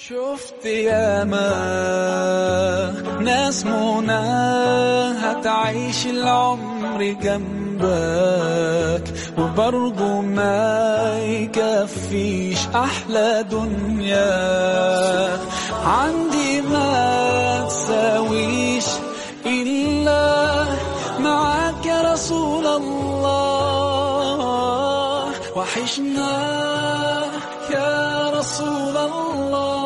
شفت ياما ناس منى هتعيش العمر جنبك وبرضه ما يكفيش أحلى دنيا عندي ما تساويش إلا معاك يا رسول الله وحشنا يا رسول الله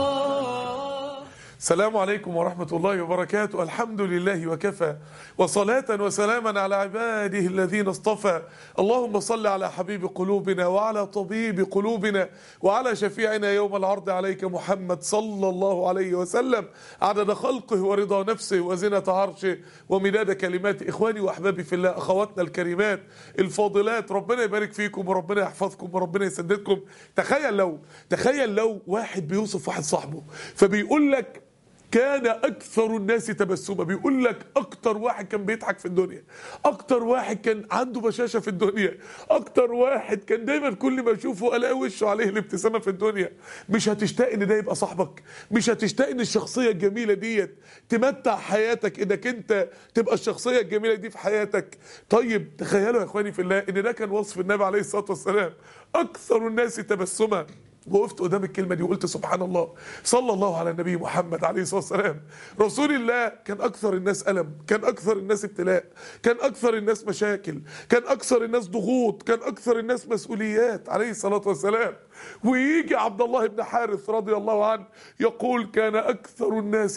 السلام عليكم ورحمة الله وبركاته الحمد لله وكفى وصلاة وسلاما على عباده الذين اصطفى اللهم صل على حبيب قلوبنا وعلى طبيب قلوبنا وعلى شفيعنا يوم العرض عليك محمد صلى الله عليه وسلم عدد خلقه ورضا نفسه وزنة عرشه ومداد كلمات إخواني وأحبابي في الله أخواتنا الكريمات الفاضلات ربنا يبارك فيكم وربنا يحفظكم وربنا يسددكم تخيل لو تخيل لو واحد بيوصف واحد صاحبه فبيقول لك كان اكثر الناس تبسما بيقول لك اكتر واحد كان بيضحك في الدنيا اكتر واحد كان عنده بشاشه في الدنيا اكتر واحد كان دايما كل ما اشوفه الاقي وشه عليه الابتسامه في الدنيا مش هتشتاق ان ده يبقى صاحبك مش هتشتاق ان الشخصيه الجميله ديت تمتع حياتك انك انت تبقى الشخصيه الجميله دي في حياتك طيب تخيلوا يا اخواني في الله ان ده كان وصف النبي عليه الصلاه والسلام اكثر الناس تبسما وقفت قدام الكلمه دي وقلت سبحان الله صلى الله على النبي محمد عليه الصلاه والسلام رسول الله كان اكثر الناس الم كان اكثر الناس ابتلاء كان اكثر الناس مشاكل كان اكثر الناس ضغوط كان اكثر الناس مسؤوليات عليه الصلاه والسلام ويجي عبد الله بن حارث رضي الله عنه يقول كان اكثر الناس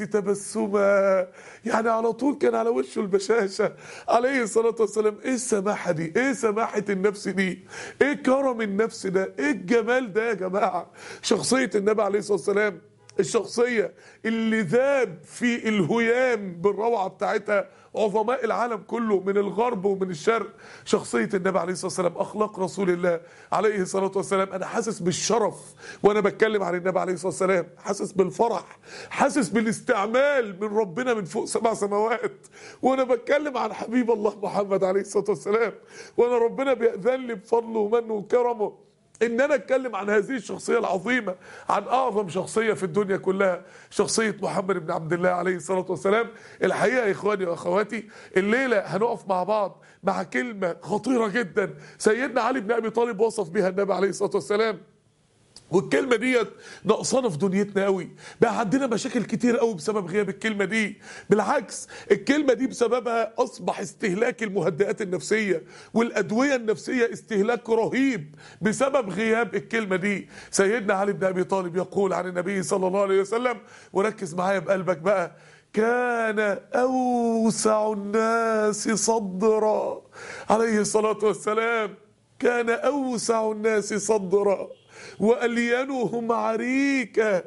تبسما يعني على طول كان على وشه البشاشه عليه الصلاه والسلام ايه السماحه دي ايه سماحه النفس دي ايه كرم النفس ده ايه الجمال ده يا جماعه شخصيه النبي عليه الصلاه والسلام الشخصية اللي ذاب في الهيام بالروعة بتاعتها عظماء العالم كله من الغرب ومن الشرق شخصية النبي عليه الصلاة والسلام أخلاق رسول الله عليه الصلاة والسلام أنا حاسس بالشرف وأنا بتكلم عن النبي عليه الصلاة والسلام حاسس بالفرح حاسس بالاستعمال من ربنا من فوق سبع سماوات وأنا بتكلم عن حبيب الله محمد عليه الصلاة والسلام وأنا ربنا بيأذن لي بفضله ومنه وكرمه ان انا اتكلم عن هذه الشخصيه العظيمه عن اعظم شخصيه في الدنيا كلها شخصيه محمد بن عبد الله عليه الصلاه والسلام الحقيقه يا اخواني واخواتي الليله هنقف مع بعض مع كلمه خطيره جدا سيدنا علي بن ابي طالب وصف بها النبي عليه الصلاه والسلام والكلمه ديت ناقصانا في دنيتنا قوي بقى عندنا مشاكل كتير قوي بسبب غياب الكلمه دي بالعكس الكلمه دي بسببها اصبح استهلاك المهدئات النفسيه والادويه النفسيه استهلاك رهيب بسبب غياب الكلمه دي سيدنا علي بن ابي طالب يقول عن النبي صلى الله عليه وسلم وركز معايا بقلبك بقى كان اوسع الناس صدرا عليه الصلاه والسلام كان اوسع الناس صدرا وألينهم عريكة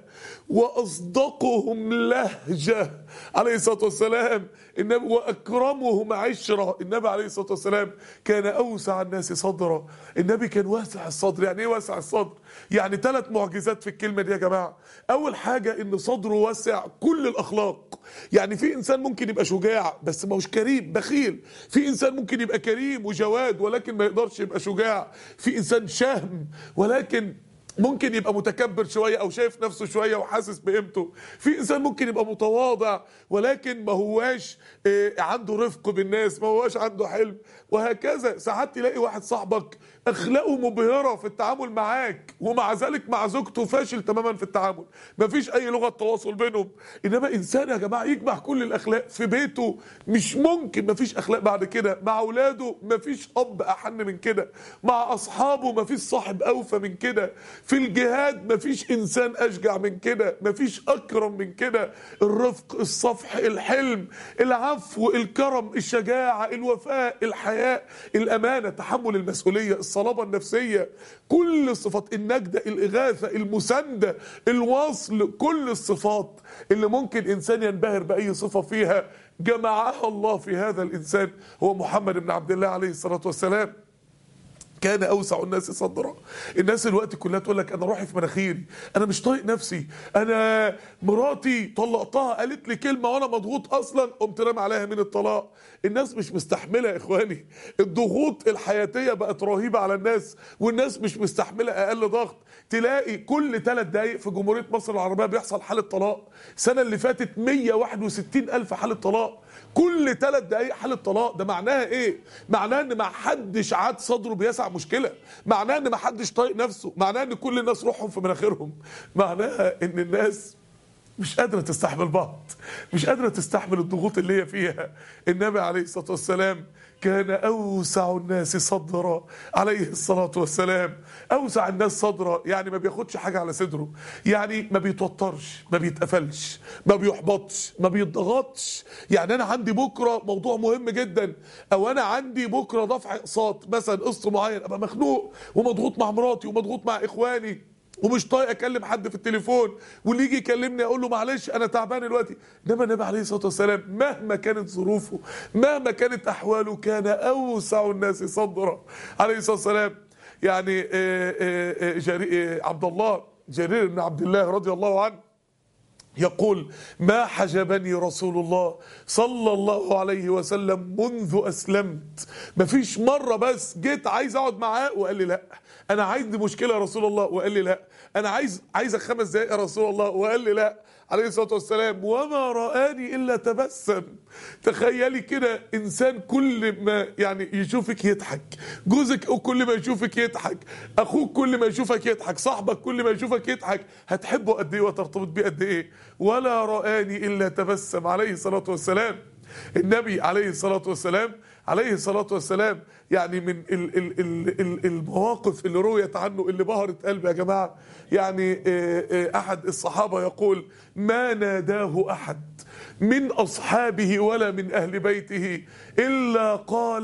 وأصدقهم لهجة عليه الصلاة والسلام النبي وأكرمهم عشرة النبي عليه الصلاة والسلام كان أوسع الناس صدرا النبي كان واسع الصدر يعني إيه واسع الصدر يعني ثلاث معجزات في الكلمة دي يا جماعة أول حاجة إن صدره واسع كل الأخلاق يعني في إنسان ممكن يبقى شجاع بس ما هوش كريم بخيل في إنسان ممكن يبقى كريم وجواد ولكن ما يقدرش يبقى شجاع في إنسان شهم ولكن ممكن يبقى متكبر شوية أو شايف نفسه شوية وحاسس بقيمته في إنسان ممكن يبقى متواضع ولكن ما هواش عنده رفق بالناس ما هواش عنده حلم وهكذا ساعات تلاقي واحد صاحبك أخلاقه مبهرة في التعامل معاك ومع ذلك مع زوجته فاشل تماما في التعامل ما فيش أي لغة تواصل بينهم إنما إنسان يا جماعة يجمع كل الأخلاق في بيته مش ممكن ما فيش أخلاق بعد كده مع أولاده ما فيش أب أحن من كده مع أصحابه ما فيش صاحب أوفى من كده في الجهاد مفيش انسان اشجع من كده مفيش اكرم من كده الرفق الصفح الحلم العفو الكرم الشجاعه الوفاء الحياء الامانه تحمل المسؤوليه الصلابه النفسيه كل الصفات النجده الاغاثه المسانده الوصل كل الصفات اللي ممكن انسان ينبهر باي صفه فيها جمعها الله في هذا الانسان هو محمد بن عبد الله عليه الصلاه والسلام كان اوسع الناس صدرا الناس الوقت كلها تقول لك انا روحي في مناخيري انا مش طايق نفسي انا مراتي طلقتها قالت لي كلمه وانا مضغوط اصلا قمت رامي عليها من الطلاق الناس مش مستحمله يا اخواني الضغوط الحياتيه بقت رهيبه على الناس والناس مش مستحمله اقل ضغط تلاقي كل ثلاث دقايق في جمهوريه مصر العربيه بيحصل حاله طلاق السنه اللي فاتت 161 الف حاله طلاق كل ثلاث دقايق حاله طلاق ده معناها ايه معناها ان ما حدش عاد صدره بيسع مشكله معناها ان ما حدش طايق نفسه معناها ان كل الناس روحهم في مناخيرهم معناها ان الناس مش قادرة تستحمل بعض مش قادرة تستحمل الضغوط اللي هي فيها النبي عليه الصلاة والسلام كان أوسع الناس صدرا عليه الصلاة والسلام أوسع الناس صدرا يعني ما بياخدش حاجة على صدره يعني ما بيتوترش ما بيتقفلش ما بيحبطش ما بيضغطش يعني أنا عندي بكرة موضوع مهم جدا أو أنا عندي بكرة دفع أقساط مثلا قسط معين أبقى مخنوق ومضغوط مع مراتي ومضغوط مع إخواني ومش طايق اكلم حد في التليفون واللي يجي يكلمني اقول له معلش انا تعبان دلوقتي انما النبي عليه الصلاه والسلام مهما كانت ظروفه مهما كانت احواله كان اوسع الناس صدرا عليه الصلاه والسلام يعني آه، آه، آه، جري- آه، عبد الله جرير بن عبد الله رضي الله عنه يقول ما حجبني رسول الله صلى الله عليه وسلم منذ اسلمت مفيش مره بس جيت عايز اقعد معاه وقال لي لا انا عندي مشكله يا رسول الله وقال لي لا انا عايز عايزك خمس دقائق يا رسول الله وقال لي لا عليه الصلاه والسلام وما رآني الا تبسم تخيلي كده انسان كل ما يعني يشوفك يضحك جوزك كل ما يشوفك يضحك اخوك كل ما يشوفك يضحك صاحبك كل ما يشوفك يضحك هتحبه قد ايه وترتبط بيه قد ايه ولا رآني الا تبسم عليه الصلاه والسلام النبي عليه الصلاه والسلام عليه الصلاة والسلام يعني من ال ال ال ال المواقف اللي رويت عنه اللي بهرت قلبي يا جماعة يعني آه، آه، أحد الصحابة يقول ما ناداه أحد من أصحابه ولا من أهل بيته إلا قال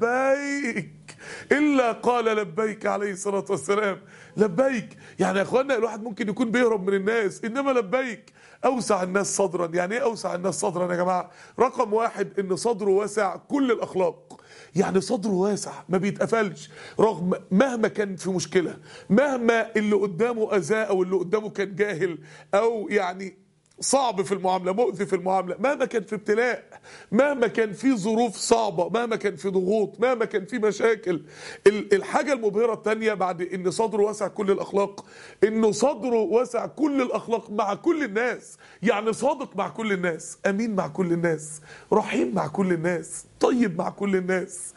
لبيك إلا قال لبيك عليه الصلاة والسلام لبيك يعني يا أخوانا الواحد ممكن يكون بيهرب من الناس إنما لبيك أوسع الناس صدرا يعني إيه أوسع الناس صدرا يا جماعة رقم واحد إن صدره واسع كل الأخلاق يعني صدره واسع ما بيتقفلش رغم مهما كان في مشكلة مهما اللي قدامه أذاه أو اللي قدامه كان جاهل أو يعني صعب في المعاملة مؤذي في المعاملة مهما كان في ابتلاء مهما كان في ظروف صعبة مهما كان في ضغوط مهما كان في مشاكل ال- الحاجة المبهرة التانية بعد ان صدره واسع كل الاخلاق انه صدره واسع كل الاخلاق مع كل الناس يعني صادق مع كل الناس امين مع كل الناس رحيم مع كل الناس طيب مع كل الناس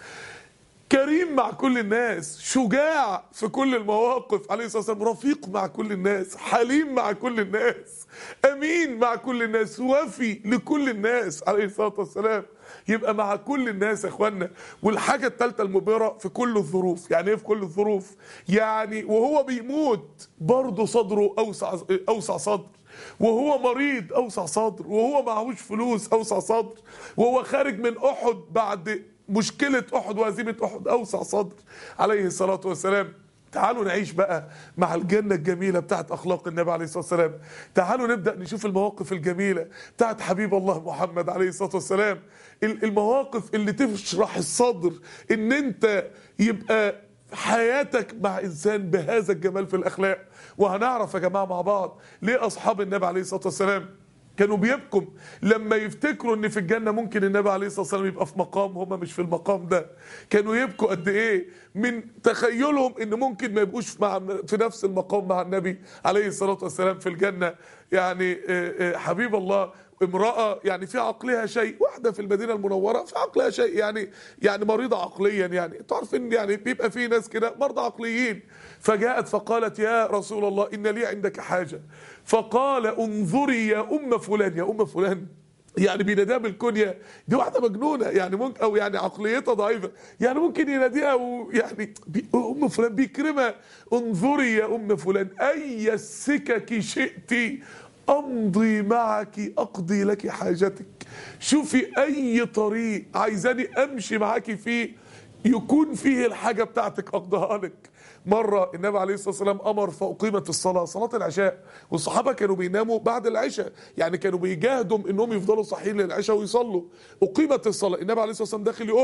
كريم مع كل الناس شجاع في كل المواقف عليه الصلاه والسلام رفيق مع كل الناس حليم مع كل الناس امين مع كل الناس وفي لكل الناس عليه الصلاه والسلام يبقى مع كل الناس يا اخوانا والحاجه الثالثه المبهره في كل الظروف يعني ايه في كل الظروف يعني وهو بيموت برضه صدره اوسع اوسع صدر وهو مريض اوسع صدر وهو معهوش فلوس اوسع صدر وهو خارج من احد بعد مشكلة أحد وهزيمة أحد أوسع صدر عليه الصلاة والسلام تعالوا نعيش بقى مع الجنة الجميلة بتاعت أخلاق النبي عليه الصلاة والسلام تعالوا نبدأ نشوف المواقف الجميلة بتاعت حبيب الله محمد عليه الصلاة والسلام ال- المواقف اللي تشرح الصدر إن أنت يبقى حياتك مع إنسان بهذا الجمال في الأخلاق وهنعرف يا جماعة مع بعض ليه أصحاب النبي عليه الصلاة والسلام كانوا بيبكوا لما يفتكروا ان في الجنه ممكن النبي عليه الصلاه والسلام يبقى في مقام هم مش في المقام ده كانوا يبكوا قد ايه من تخيلهم ان ممكن ما يبقوش مع في نفس المقام مع النبي عليه الصلاه والسلام في الجنه يعني آه، آه، حبيب الله امرأة يعني في عقلها شيء واحدة في المدينة المنورة في عقلها شيء يعني يعني مريضة عقليا يعني انتوا عارفين يعني بيبقى في ناس كده مرضى عقليين فجاءت فقالت يا رسول الله إن لي عندك حاجة فقال انظري يا أم فلان يا أم فلان يعني بيناديها بالكنية دي واحدة مجنونة يعني ممكن أو يعني عقليتها ضعيفة يعني ممكن يناديها ويعني بي أم فلان بيكرمها انظري يا أم فلان أي السكك شئت أمضي معك أقضي لك حاجتك شوفي أي طريق عايزاني أمشي معاكي فيه يكون فيه الحاجة بتاعتك أقضيها لك مرة النبي عليه الصلاة والسلام أمر فأقيمت الصلاة صلاة العشاء والصحابة كانوا بيناموا بعد العشاء يعني كانوا بيجاهدوا إنهم يفضلوا صاحيين للعشاء ويصلوا أقيمت الصلاة النبي عليه الصلاة والسلام داخل يقوم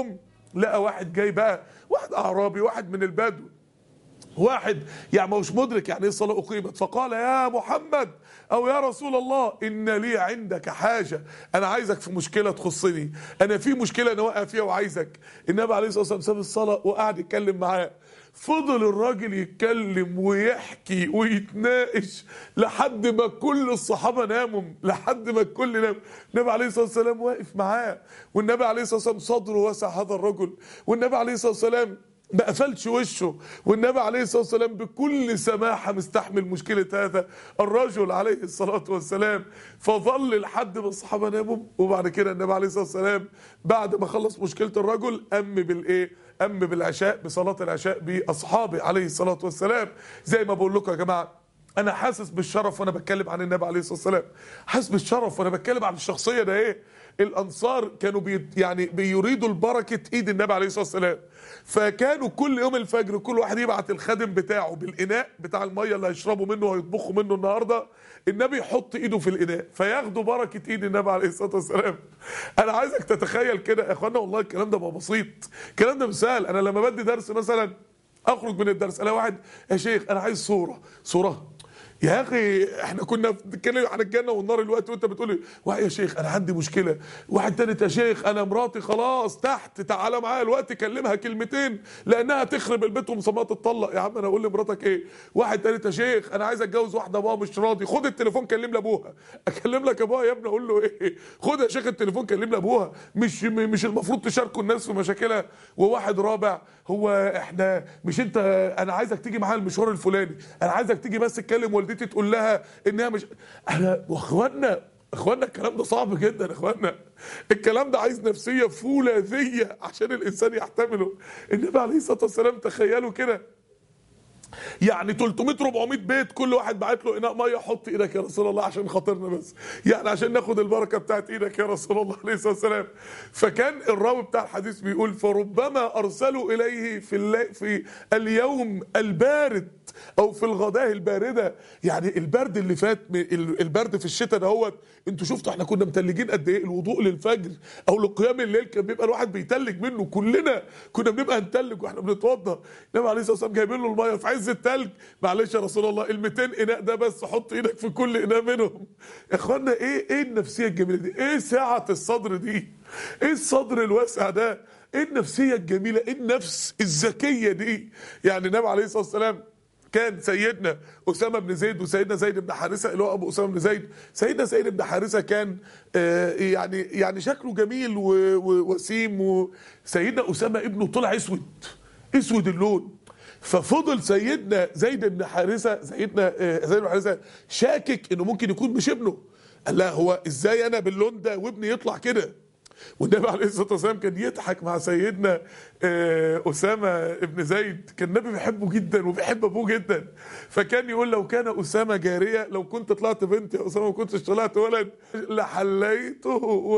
لقى واحد جاي بقى واحد اعرابي واحد من البدو واحد يعني مش مدرك يعني ايه الصلاه اقيمت فقال يا محمد او يا رسول الله ان لي عندك حاجه انا عايزك في مشكله تخصني انا في مشكله انا واقع فيها وعايزك النبي عليه الصلاه والسلام ساب الصلاه وقعد يتكلم معاه فضل الراجل يتكلم ويحكي ويتناقش لحد ما كل الصحابه ناموا لحد ما الكل نام النبي عليه الصلاه والسلام واقف معاه والنبي عليه الصلاه والسلام صدره واسع هذا الرجل والنبي عليه الصلاه والسلام ما قفلش وشه والنبي عليه الصلاه والسلام بكل سماحه مستحمل مشكله هذا الرجل عليه الصلاه والسلام فظل لحد ما الصحابه ناموا وبعد كده النبي عليه الصلاه والسلام بعد ما خلص مشكله الرجل أم بالايه؟ أم بالعشاء بصلاه العشاء باصحابه عليه الصلاه والسلام زي ما بقول لكم يا جماعه انا حاسس بالشرف وانا بتكلم عن النبي عليه الصلاه والسلام حاسس بالشرف وانا بتكلم عن الشخصيه ده ايه الانصار كانوا بي يعني بيريدوا البركه ايد النبي عليه الصلاه والسلام فكانوا كل يوم الفجر كل واحد يبعت الخادم بتاعه بالاناء بتاع الميه اللي هيشربوا منه وهيطبخوا منه النهارده النبي يحط ايده في الاناء فياخدوا بركه ايد النبي عليه الصلاه والسلام انا عايزك تتخيل كده يا اخوانا والله الكلام ده بقى بسيط الكلام ده مثال انا لما بدي درس مثلا اخرج من الدرس انا واحد يا شيخ انا عايز صوره صوره يا اخي احنا كنا بنتكلم عن الجنه والنار الوقت وانت بتقول لي واحد يا شيخ انا عندي مشكله واحد تاني يا شيخ انا مراتي خلاص تحت تعالى معايا الوقت كلمها كلمتين لانها تخرب البيت ومصممه تتطلق يا عم انا اقول لمراتك ايه واحد تاني يا شيخ انا عايز اتجوز واحده ابوها مش راضي خد التليفون كلم لابوها اكلم لك ابوها يا ابني اقول له ايه خد يا شيخ التليفون كلم لابوها مش مش المفروض تشاركوا الناس في مشاكلها وواحد رابع هو احنا مش انت انا عايزك تيجي معايا المشوار الفلاني انا عايزك تيجي بس تكلم والدتي تقول لها انها مش احنا واخواتنا اخوانا الكلام ده صعب جدا يا اخوانا الكلام ده عايز نفسيه فولاذيه عشان الانسان يحتمله النبي عليه الصلاه والسلام تخيلوا كده يعني 300 400 بيت كل واحد بعت له اناء ميه حط ايدك يا رسول الله عشان خاطرنا بس يعني عشان ناخد البركه بتاعت ايدك يا رسول الله عليه الصلاه والسلام فكان الراوي بتاع الحديث بيقول فربما ارسلوا اليه في اللي في اليوم البارد او في الغداه البارده يعني البرد اللي فات البرد في الشتاء دهوت انتوا شفتوا احنا كنا متلجين قد ايه الوضوء للفجر او لقيام الليل كان بيبقى الواحد بيتلج منه كلنا كنا بنبقى نتلج واحنا بنتوضى النبي عليه الصلاه والسلام جايبين له الميه في عز التلج معلش يا رسول الله ال 200 اناء ده بس حط ايدك في كل اناء منهم يا اخوانا ايه ايه النفسيه الجميله دي ايه سعه الصدر دي ايه الصدر الواسع ده ايه النفسيه الجميله ايه النفس الذكيه دي يعني النبي عليه الصلاه والسلام كان سيدنا أسامة بن زيد وسيدنا زيد بن حارثة اللي هو أبو أسامة بن زيد سيدنا زيد بن حارثة كان آه يعني يعني شكله جميل ووسيم وسيدنا أسامة ابنه طلع أسود أسود اللون ففضل سيدنا زيد بن حارثة سيدنا آه زيد بن حارثة شاكك إنه ممكن يكون مش ابنه قال لا هو إزاي أنا باللون ده وابني يطلع كده والنبي عليه الصلاه والسلام كان يضحك مع سيدنا اسامه ابن زيد كان النبي بيحبه جدا وبيحب ابوه جدا فكان يقول لو كان اسامه جاريه لو كنت طلعت بنت يا اسامه ما كنتش طلعت ولد لحليته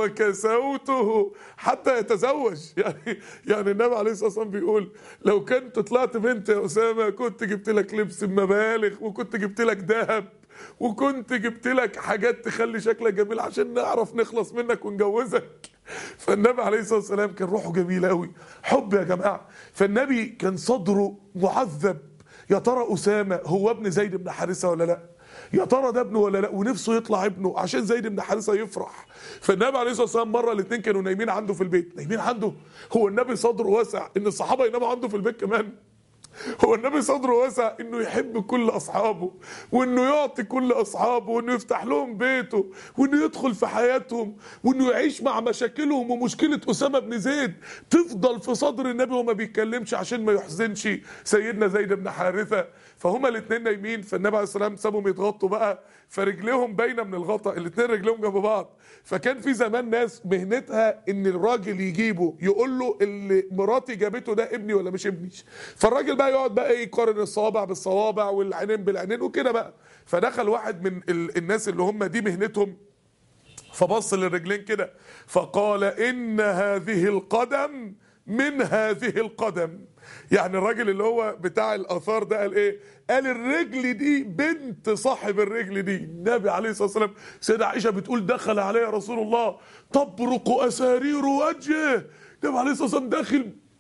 وكسوته حتى يتزوج يعني يعني النبي عليه الصلاه والسلام بيقول لو كنت طلعت بنت يا اسامه كنت جبت لك لبس بمبالغ وكنت جبت لك ذهب وكنت جبت لك حاجات تخلي شكلك جميل عشان نعرف نخلص منك ونجوزك فالنبي عليه الصلاه والسلام كان روحه جميله قوي حب يا جماعه فالنبي كان صدره معذب يا ترى اسامه هو ابن زيد بن حارثه ولا لا يا ترى ده ابنه ولا لا ونفسه يطلع ابنه عشان زيد بن حارثه يفرح فالنبي عليه الصلاه والسلام مره الاثنين كانوا نايمين عنده في البيت نايمين عنده هو النبي صدره واسع ان الصحابه يناموا عنده في البيت كمان هو النبي صدره واسع انه يحب كل اصحابه وانه يعطي كل اصحابه وانه يفتح لهم بيته وانه يدخل في حياتهم وانه يعيش مع مشاكلهم ومشكله اسامه بن زيد تفضل في صدر النبي وما بيتكلمش عشان ما يحزنش سيدنا زيد بن حارثه فهما الاثنين نايمين فالنبي عليه الصلاه والسلام سابهم يتغطوا بقى فرجليهم باينه من الغطا الاثنين رجليهم جنب بعض فكان في زمان ناس مهنتها ان الراجل يجيبه يقول له اللي مراتي جابته ده ابني ولا مش ابني فالراجل بقى يقعد بقى يقارن الصوابع بالصوابع والعينين بالعينين وكده بقى فدخل واحد من ال- الناس اللي هم دي مهنتهم فبص للرجلين كده فقال ان هذه القدم من هذه القدم يعني الراجل اللي هو بتاع الاثار ده قال ايه قال الرجل دي بنت صاحب الرجل دي النبي عليه الصلاه والسلام سيدة عائشه بتقول دخل عليه رسول الله تبرق اسارير وجهه النبي عليه الصلاه والسلام داخل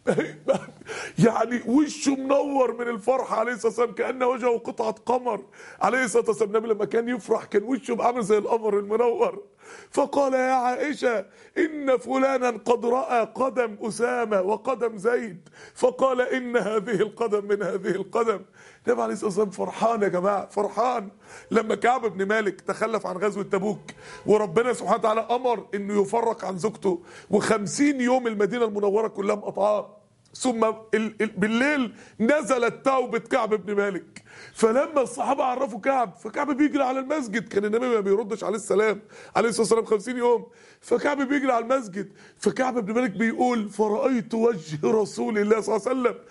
يعني وشه منور من الفرحة عليه الصلاة والسلام كأن وجهه قطعة قمر عليه الصلاة والسلام النبي لما كان يفرح كان وشه عامل زي القمر المنور فقال يا عائشة إن فلانا قد رأى قدم أسامة وقدم زيد فقال إن هذه القدم من هذه القدم النبي عليه الصلاة والسلام فرحان يا جماعة فرحان لما كعب بن مالك تخلف عن غزوة تبوك وربنا سبحانه وتعالى أمر إنه يفرق عن زوجته وخمسين يوم المدينة المنورة كلها مقطعاه ثم ال- ال- بالليل نزلت توبة كعب بن مالك فلما الصحابة عرفوا كعب فكعب بيجري على المسجد كان النبي ما بيردش عليه السلام عليه الصلاة والسلام 50 يوم فكعب بيجري على المسجد فكعب بن مالك بيقول فرأيت وجه رسول الله صلى الله عليه وسلم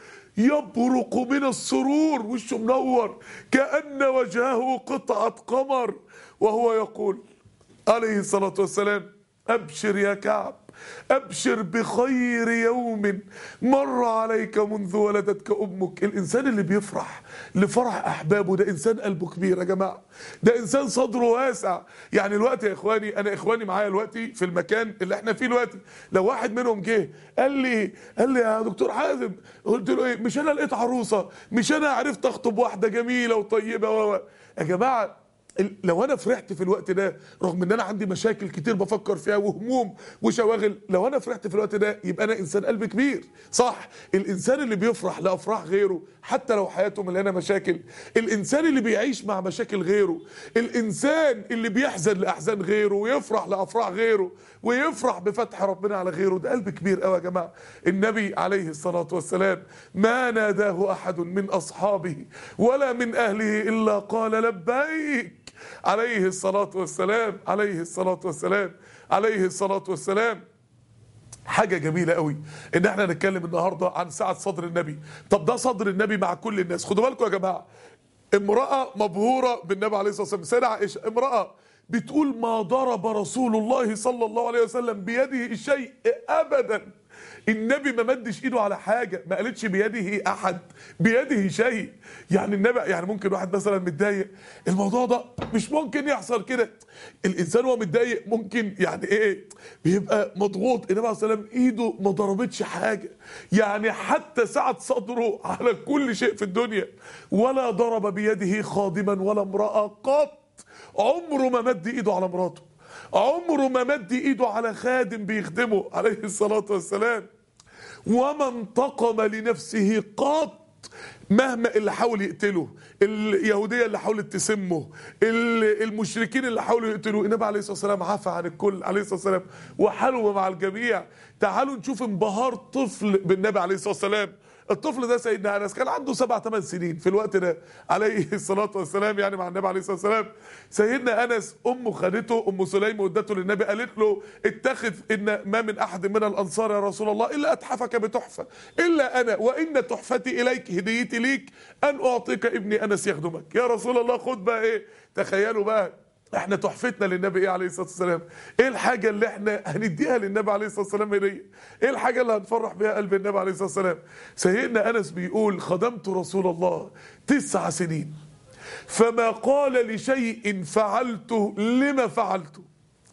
يبرق من السرور وشه منور كأن وجهه قطعة قمر وهو يقول عليه الصلاة والسلام أبشر يا كعب أبشر بخير يوم مر عليك منذ ولدتك أمك الإنسان اللي بيفرح لفرح أحبابه ده إنسان قلبه كبير يا جماعة ده إنسان صدره واسع يعني الوقت يا إخواني أنا إخواني معايا دلوقتي في المكان اللي إحنا فيه دلوقتي لو واحد منهم جه قال لي قال لي يا دكتور حازم قلت له إيه مش أنا لقيت عروسة مش أنا عرفت أخطب واحدة جميلة وطيبة و و- يا جماعة ال- لو انا فرحت في الوقت ده رغم ان انا عندي مشاكل كتير بفكر فيها وهموم وشواغل لو انا فرحت في الوقت ده يبقى انا انسان قلب كبير صح الانسان اللي بيفرح لافراح غيره حتى لو حياته مليانه مشاكل الانسان اللي بيعيش مع مشاكل غيره الانسان اللي بيحزن لاحزان غيره ويفرح لافراح غيره ويفرح بفتح ربنا على غيره ده قلب كبير قوي يا جماعه النبي عليه الصلاه والسلام ما ناداه احد من اصحابه ولا من اهله الا قال لبيك عليه الصلاة والسلام عليه الصلاة والسلام عليه الصلاة والسلام حاجة جميلة قوي ان احنا نتكلم النهاردة عن سعة صدر النبي طب ده صدر النبي مع كل الناس خدوا بالكم يا جماعة امرأة مبهورة بالنبي عليه الصلاة والسلام سيدة عائشة امرأة بتقول ما ضرب رسول الله صلى الله عليه وسلم بيده شيء ابدا النبي ما مدش ايده على حاجه ما قالتش بيده احد بيده شيء يعني النبي يعني ممكن واحد مثلا متضايق الموضوع ده مش ممكن يحصل كده الانسان وهو متضايق ممكن يعني ايه بيبقى مضغوط النبي عليه الصلاه والسلام ايده ما ضربتش حاجه يعني حتى سعه صدره على كل شيء في الدنيا ولا ضرب بيده خادما ولا امراه قط عمره ما مد ايده على مراته عمره ما مد ايده على خادم بيخدمه عليه الصلاة والسلام وما انتقم لنفسه قط مهما اللي حاول يقتله اليهودية اللي حاولت تسمه ال- المشركين اللي حاولوا يقتلوه النبي عليه الصلاة والسلام عفى عن الكل عليه الصلاة والسلام وحلو مع الجميع تعالوا نشوف انبهار طفل بالنبي عليه الصلاة والسلام الطفل ده سيدنا انس كان عنده سبع ثمان سنين في الوقت ده عليه الصلاه والسلام يعني مع النبي عليه الصلاه والسلام سيدنا انس امه خدته ام سليم ودته للنبي قالت له اتخذ ان ما من احد من الانصار يا رسول الله الا اتحفك بتحفه الا انا وان تحفتي اليك هديتي ليك ان اعطيك ابني انس يخدمك يا رسول الله خد بقى ايه تخيلوا بقى احنا تحفتنا للنبي ايه عليه الصلاه والسلام ايه الحاجه اللي احنا هنديها للنبي عليه الصلاه والسلام هديه ايه الحاجه اللي هنفرح بيها قلب النبي عليه الصلاه والسلام سيدنا انس بيقول خدمت رسول الله تسع سنين فما قال لشيء فعلته لما فعلته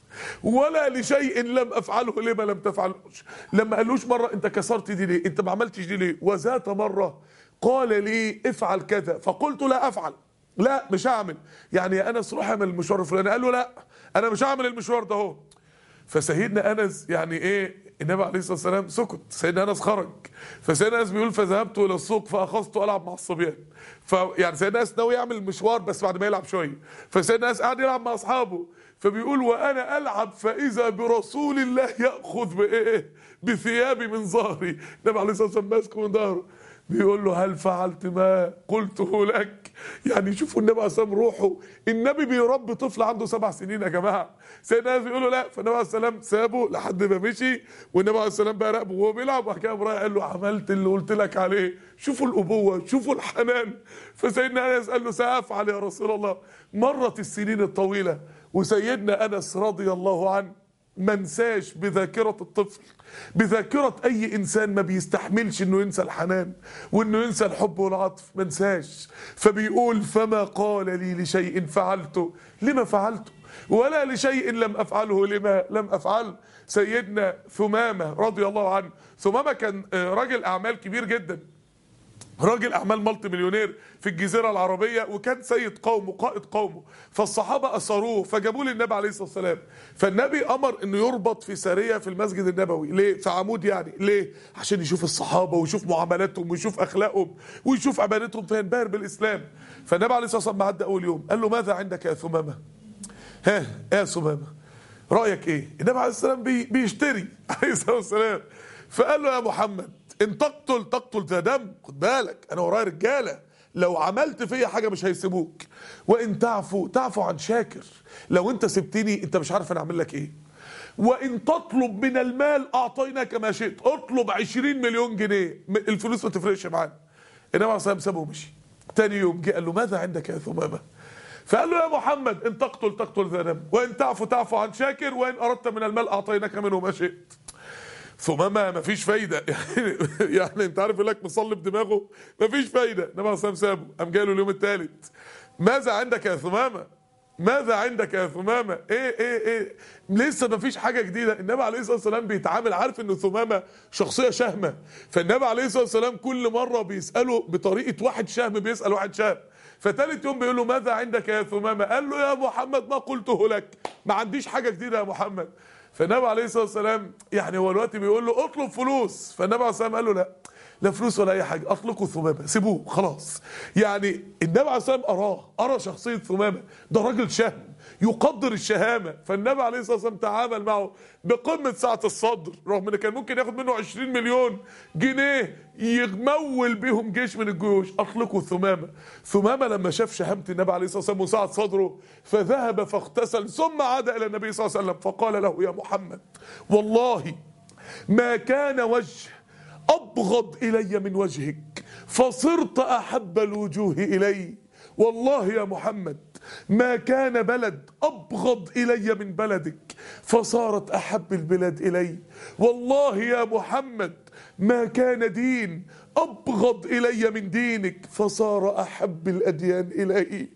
ولا لشيء لم افعله لما لم تفعلوش لما قالوش مره انت كسرت دي ليه انت ما عملتش دي ليه وذات مره قال لي افعل كذا فقلت لا افعل لا مش هعمل يعني يا انس روح اعمل المشوار الفلاني قال له لا انا مش هعمل المشوار ده اهو فسيدنا انس يعني ايه النبي عليه الصلاه والسلام سكت سيدنا انس خرج فسيدنا انس بيقول فذهبت الى السوق فاخذت العب مع الصبيان فيعني سيدنا انس ناوي يعمل المشوار بس بعد ما يلعب شويه فسيدنا انس قاعد يلعب مع اصحابه فبيقول وانا العب فاذا برسول الله ياخذ بايه بثيابي من ظهري النبي عليه الصلاه والسلام ماسكه من ظهره بيقول له هل فعلت ما قلته لك يعني شوفوا النبي عليه الصلاه والسلام روحه النبي بيربي طفل عنده سبع سنين يا جماعه سيدنا انس بيقول له لا فالنبي عليه السلام سابه لحد ما مشي والنبي عليه السلام بقى راقبه وهو بيلعب وبعد كده قام رايح قال له عملت اللي قلت لك عليه شوفوا الابوه شوفوا الحنان فسيدنا انس قال له سافعل يا رسول الله مرت السنين الطويله وسيدنا انس رضي الله عنه ما انساش بذاكرة الطفل بذاكرة أي إنسان ما بيستحملش إنه ينسى الحنان وإنه ينسى الحب والعطف ما انساش فبيقول فما قال لي لشيء فعلته لما فعلته ولا لشيء لم افعله لما لم افعل سيدنا ثمامه رضي الله عنه ثمامه كان آه، راجل اعمال كبير جدا راجل اعمال مالتي مليونير في الجزيره العربيه وكان سيد قومه قائد قومه فالصحابه اسروه فجابوه للنبي عليه الصلاه والسلام فالنبي امر انه يربط في ساريه في المسجد النبوي ليه في عمود يعني ليه عشان يشوف الصحابه ويشوف معاملاتهم ويشوف اخلاقهم ويشوف عبادتهم فينبهر بالاسلام فالنبي عليه الصلاه والسلام عدى اول يوم قال له ماذا عندك يا ثمامه ها يا ثمامه رايك ايه النبي عليه السلام بي بيشتري عليه الصلاه والسلام فقال له يا محمد ان تقتل تقتل ذا دم خد بالك انا ورايا رجاله لو عملت فيا حاجه مش هيسيبوك وان تعفو تعفو عن شاكر لو انت سبتني انت مش عارف انا اعمل لك ايه وان تطلب من المال اعطيناك ما شئت اطلب 20 مليون جنيه م- الفلوس ما تفرقش معانا النبي عليه الصلاه والسلام سابه ومشي تاني يوم جه قال له ماذا عندك يا ثمامه فقال له يا محمد ان تقتل تقتل ذا دم وان تعفو تعفو عن شاكر وان اردت من المال اعطيناك منه ما شئت ثمامه مفيش فايده يعني يعني انت عارف يقول لك مصلب دماغه مفيش فايده النبي عليه الصلاه والسلام سابه قام جاي له اليوم الثالث ماذا عندك يا ثمامه ماذا عندك يا ثمامه ايه ايه ايه لسه مفيش حاجه جديده النبي عليه الصلاه والسلام بيتعامل عارف ان ثمامه شخصيه شهمه فالنبي عليه الصلاه والسلام كل مره بيساله بطريقه واحد شهم بيسال واحد شهم فتالت يوم بيقول له ماذا عندك يا ثمامه قال له يا محمد ما قلته لك ما عنديش حاجه جديده يا محمد فالنبي عليه الصلاه والسلام يعني هو دلوقتي بيقول له اطلب فلوس فالنبي عليه الصلاه والسلام قال له لا لا فلوس ولا اي حاجه اطلقوا ثمامه سيبوه خلاص يعني النبي عليه الصلاه والسلام اراه ارى شخصيه ثمامه ده راجل شهم يقدر الشهامه فالنبي عليه الصلاه والسلام تعامل معه بقمه سعه الصدر رغم ان كان ممكن ياخد منه 20 مليون جنيه يمول بيهم جيش من الجيوش اطلقوا ثمامه ثمامه لما شاف شهامه النبي عليه الصلاه والسلام وسعه صدره فذهب فاغتسل ثم عاد الى النبي صلى الله عليه وسلم فقال له يا محمد والله ما كان وجه أبغض إلي من وجهك فصرت أحب الوجوه إلي والله يا محمد ما كان بلد أبغض إلي من بلدك فصارت أحب البلاد إلي والله يا محمد ما كان دين أبغض إلي من دينك فصار أحب الأديان إلي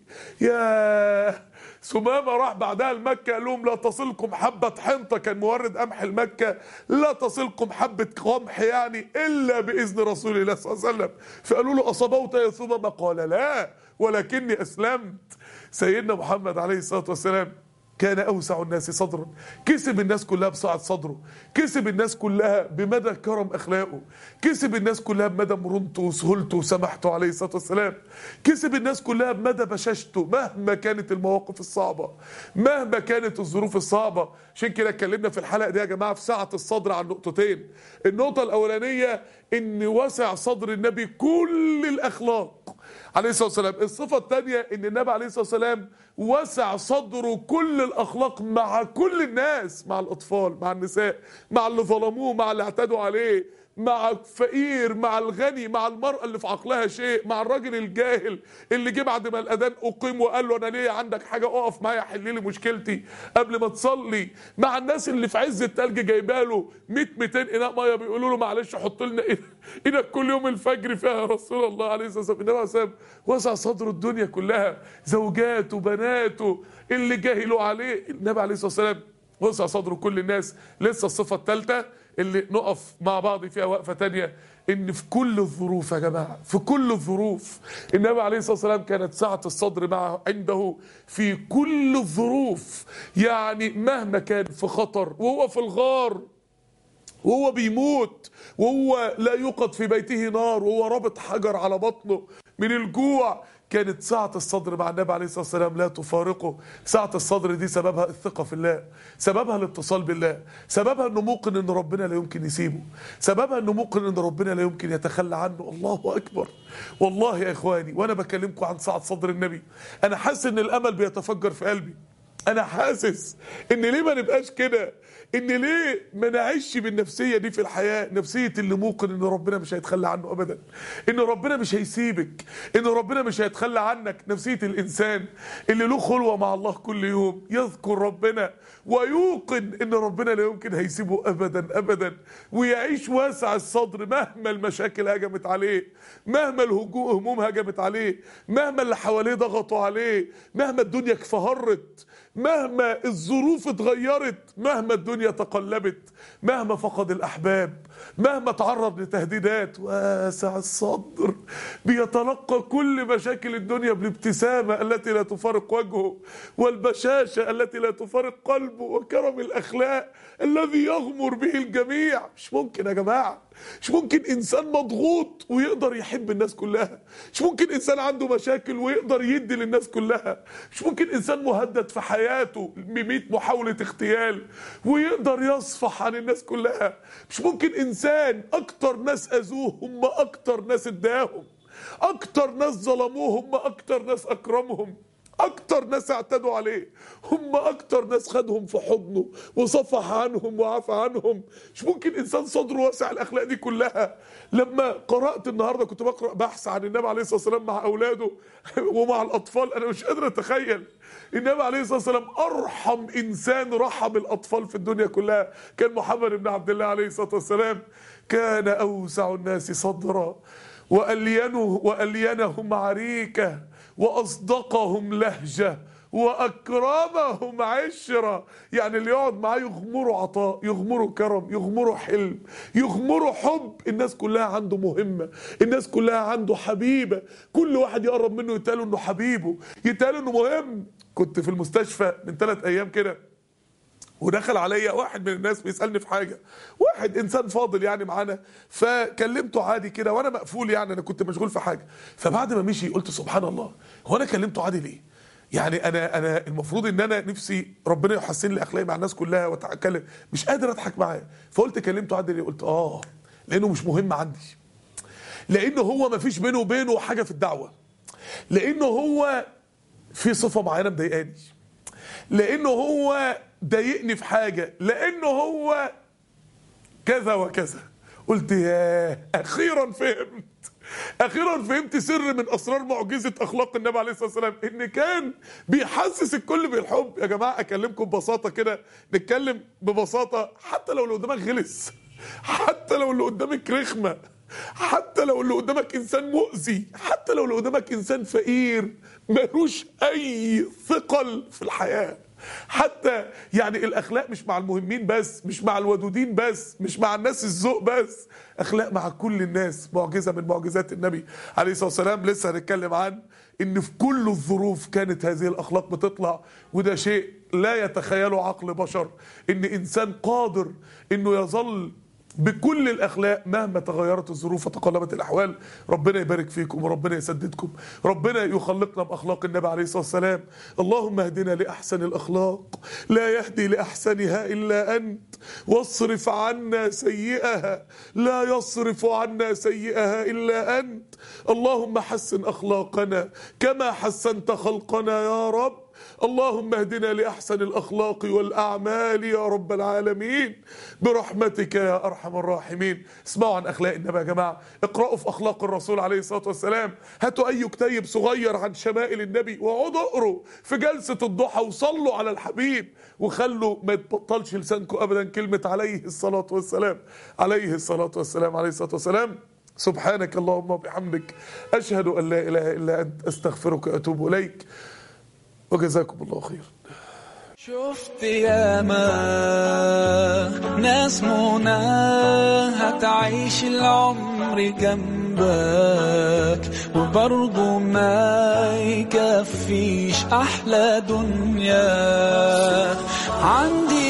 يا ثمامة راح بعدها لمكة قال لهم لا تصلكم حبة حنطة كان مورد قمح المكة لا تصلكم حبة قمح يعني إلا بإذن رسول الله صلى الله عليه وسلم فقالوا له أصبوت يا ثمامة قال لا ولكني أسلمت سيدنا محمد عليه الصلاة والسلام كان أوسع الناس صدرا كسب الناس كلها بسعة صدره كسب الناس كلها بمدى كرم أخلاقه كسب الناس كلها بمدى مرونته وسهولته وسماحته عليه الصلاة والسلام كسب الناس كلها بمدى بشاشته مهما كانت المواقف الصعبة مهما كانت الظروف الصعبة عشان كده اتكلمنا في الحلقة دي يا جماعة في سعة الصدر عن نقطتين النقطة الأولانية إن وسع صدر النبي كل الأخلاق عليه الصلاه والسلام الصفه الثانيه ان النبي عليه الصلاه والسلام وسع صدره كل الاخلاق مع كل الناس مع الاطفال مع النساء مع اللي ظلموه مع اللي اعتدوا عليه مع الفقير مع الغني مع المرأة اللي في عقلها شيء مع الراجل الجاهل اللي جه بعد ما الأذان أقيم وقال له أنا ليه عندك حاجة أقف معايا حل لي مشكلتي قبل ما تصلي مع الناس اللي في عز التلج جايبه له 100 200 إناء مية بيقولوا له معلش حط لنا إيدك كل يوم الفجر فيها يا رسول الله عليه الصلاة والسلام النبي عليه الصلاة والسلام وسع صدره الدنيا كلها زوجاته بناته اللي جاهلوا عليه النبي عليه الصلاة والسلام وسع صدره كل الناس لسه الصفة الثالثة اللي نقف مع بعض فيها وقفة تانية ان في كل الظروف يا جماعة في كل الظروف النبي عليه الصلاة والسلام كانت سعة الصدر معه عنده في كل الظروف يعني مهما كان في خطر وهو في الغار وهو بيموت وهو لا يوقد في بيته نار وهو رابط حجر على بطنه من الجوع كانت سعة الصدر مع النبي عليه الصلاة والسلام لا تفارقه سعة الصدر دي سببها الثقة في الله سببها الاتصال بالله سببها انه موقن ان ربنا لا يمكن يسيبه سببها انه موقن ان ربنا لا يمكن يتخلى عنه الله اكبر والله يا اخواني وانا بكلمكم عن سعة صدر النبي انا حاسس ان الامل بيتفجر في قلبي انا حاسس ان ليه ما نبقاش كده ان ليه ما نعيش بالنفسيه دي في الحياه نفسيه اللي موقن ان ربنا مش هيتخلى عنه ابدا ان ربنا مش هيسيبك ان ربنا مش هيتخلى عنك نفسيه الانسان اللي له خلوه مع الله كل يوم يذكر ربنا ويوقن ان ربنا لا يمكن هيسيبه ابدا ابدا ويعيش واسع الصدر مهما المشاكل هجمت عليه مهما الهموم هجمت عليه مهما اللي حواليه ضغطوا عليه مهما الدنيا كفهرت مهما الظروف اتغيرت مهما الدنيا تقلبت مهما فقد الأحباب مهما تعرض لتهديدات واسع الصدر بيتلقى كل مشاكل الدنيا بالابتسامة التي لا تفارق وجهه والبشاشة التي لا تفارق قلبه وكرم الأخلاق الذي يغمر به الجميع مش ممكن يا جماعة مش ممكن إنسان مضغوط ويقدر يحب الناس كلها مش ممكن إنسان عنده مشاكل ويقدر يدي للناس كلها مش ممكن إنسان مهدد في حياته بمئة محاولة اغتيال ويقدر يصفح عن الناس كلها مش ممكن إنسان أكتر ناس أذوه هم أكتر ناس اداهم أكتر ناس ظلموه هم أكتر ناس أكرمهم اكتر ناس اعتدوا عليه هم اكتر ناس خدهم في حضنه وصفح عنهم وعفى عنهم مش ممكن انسان صدره واسع الاخلاق دي كلها لما قرات النهارده كنت بقرا بحث عن النبي عليه الصلاه والسلام مع اولاده ومع الاطفال انا مش قادر اتخيل النبي عليه الصلاه والسلام ارحم انسان رحم الاطفال في الدنيا كلها كان محمد بن عبد الله عليه الصلاه والسلام كان اوسع الناس صدرا والينه والينهم عريكه واصدقهم لهجه واكرمهم عشره يعني اللي يقعد معاه يغمره عطاء يغمره كرم يغمره حلم يغمره حب الناس كلها عنده مهمه الناس كلها عنده حبيبه كل واحد يقرب منه يتقال انه حبيبه يتقال انه مهم كنت في المستشفى من ثلاث ايام كده ودخل عليا واحد من الناس بيسالني في حاجه واحد انسان فاضل يعني معانا فكلمته عادي كده وانا مقفول يعني انا كنت مشغول في حاجه فبعد ما مشي قلت سبحان الله هو انا كلمته عادي ليه يعني انا انا المفروض ان انا نفسي ربنا يحسن لي اخلاقي مع الناس كلها واتكلم مش قادر اضحك معاه فقلت كلمته عادي ليه قلت اه لانه مش مهم عندي لانه هو ما فيش بينه وبينه حاجه في الدعوه لانه هو في صفه معينه مضايقاني لانه هو ضايقني في حاجه لانه هو كذا وكذا قلت ياه اخيرا فهمت اخيرا فهمت سر من اسرار معجزه اخلاق النبي عليه الصلاه والسلام ان كان بيحسس الكل بالحب يا جماعه اكلمكم ببساطه كده نتكلم ببساطه حتى لو اللي قدامك غلس حتى لو اللي قدامك رخمه حتى لو اللي قدامك انسان مؤذي حتى لو اللي قدامك انسان فقير ملوش اي ثقل في الحياه حتى يعني الاخلاق مش مع المهمين بس مش مع الودودين بس مش مع الناس الذوق بس اخلاق مع كل الناس معجزه من معجزات النبي عليه الصلاه والسلام لسه هنتكلم عن ان في كل الظروف كانت هذه الاخلاق بتطلع وده شيء لا يتخيله عقل بشر ان انسان قادر انه يظل بكل الاخلاق مهما تغيرت الظروف وتقلبت الاحوال ربنا يبارك فيكم وربنا يسددكم ربنا يخلقنا باخلاق النبي عليه الصلاه والسلام اللهم اهدنا لاحسن الاخلاق لا يهدي لاحسنها الا انت واصرف عنا سيئها لا يصرف عنا سيئها الا انت اللهم حسن اخلاقنا كما حسنت خلقنا يا رب اللهم اهدنا لاحسن الاخلاق والاعمال يا رب العالمين برحمتك يا ارحم الراحمين اسمعوا عن اخلاق النبي يا جماعه اقراوا في اخلاق الرسول عليه الصلاه والسلام هاتوا اي كتيب صغير عن شمائل النبي واقعدوا اقروا في جلسه الضحى وصلوا على الحبيب وخلوا ما يتبطلش لسانكم ابدا كلمه عليه الصلاه والسلام عليه الصلاه والسلام عليه الصلاه والسلام سبحانك اللهم وبحمدك اشهد ان لا اله الا انت استغفرك واتوب اليك وجزاكم الله خيرا شفت ياما ناس منى هتعيش العمر جنبك وبرضه ما يكفيش احلى دنيا عندي